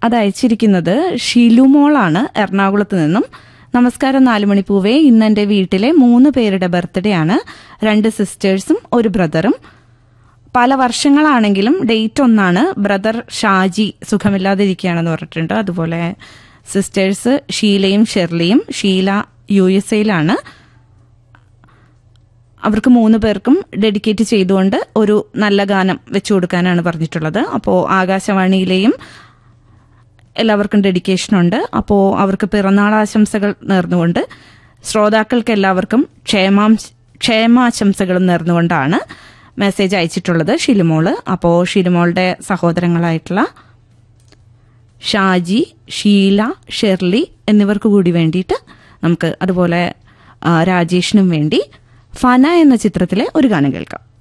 അത് അയച്ചിരിക്കുന്നത് ഷിലുമോളാണ് എറണാകുളത്ത് നിന്നും നമസ്കാരം നാലുമണി പൂവേ ഇന്ന് എന്റെ വീട്ടിലെ മൂന്ന് പേരുടെ ബർത്ത്ഡേ ആണ് രണ്ട് സിസ്റ്റേഴ്സും ഒരു ബ്രദറും പല വർഷങ്ങളാണെങ്കിലും ഡേറ്റ് ഒന്നാണ് ബ്രദർ ഷാജി സുഖമില്ലാതിരിക്കുകയാണെന്ന് പറഞ്ഞിട്ടുണ്ട് അതുപോലെ സിസ്റ്റേഴ്സ് ഷീലയും ഷെർലിയും ഷീല യു എസ് എയിലാണ് അവർക്ക് മൂന്ന് പേർക്കും ഡെഡിക്കേറ്റ് ചെയ്തുകൊണ്ട് ഒരു നല്ല ഗാനം വെച്ചു കൊടുക്കാനാണ് പറഞ്ഞിട്ടുള്ളത് അപ്പോൾ ആകാശവാണിയിലെയും എല്ലാവർക്കും ഡെഡിക്കേഷൻ ഉണ്ട് അപ്പോൾ അവർക്ക് പിറന്നാൾ ആശംസകൾ നേർന്നുകൊണ്ട് ശ്രോതാക്കൾക്ക് എല്ലാവർക്കും ക്ഷേമാം ക്ഷേമാശംസകളും നേർന്നുകൊണ്ടാണ് മെസ്സേജ് അയച്ചിട്ടുള്ളത് ഷിലിമോള് അപ്പോൾ ഷിലിമോളുടെ സഹോദരങ്ങളായിട്ടുള്ള ഷാജി ഷീല ഷെർലി എന്നിവർക്ക് കൂടി വേണ്ടിയിട്ട് നമുക്ക് അതുപോലെ ആ, രാജേഷിനും വേണ്ടി ഫന എന്ന ചിത്രത്തിലെ ഒരു ഗാനം കേൾക്കാം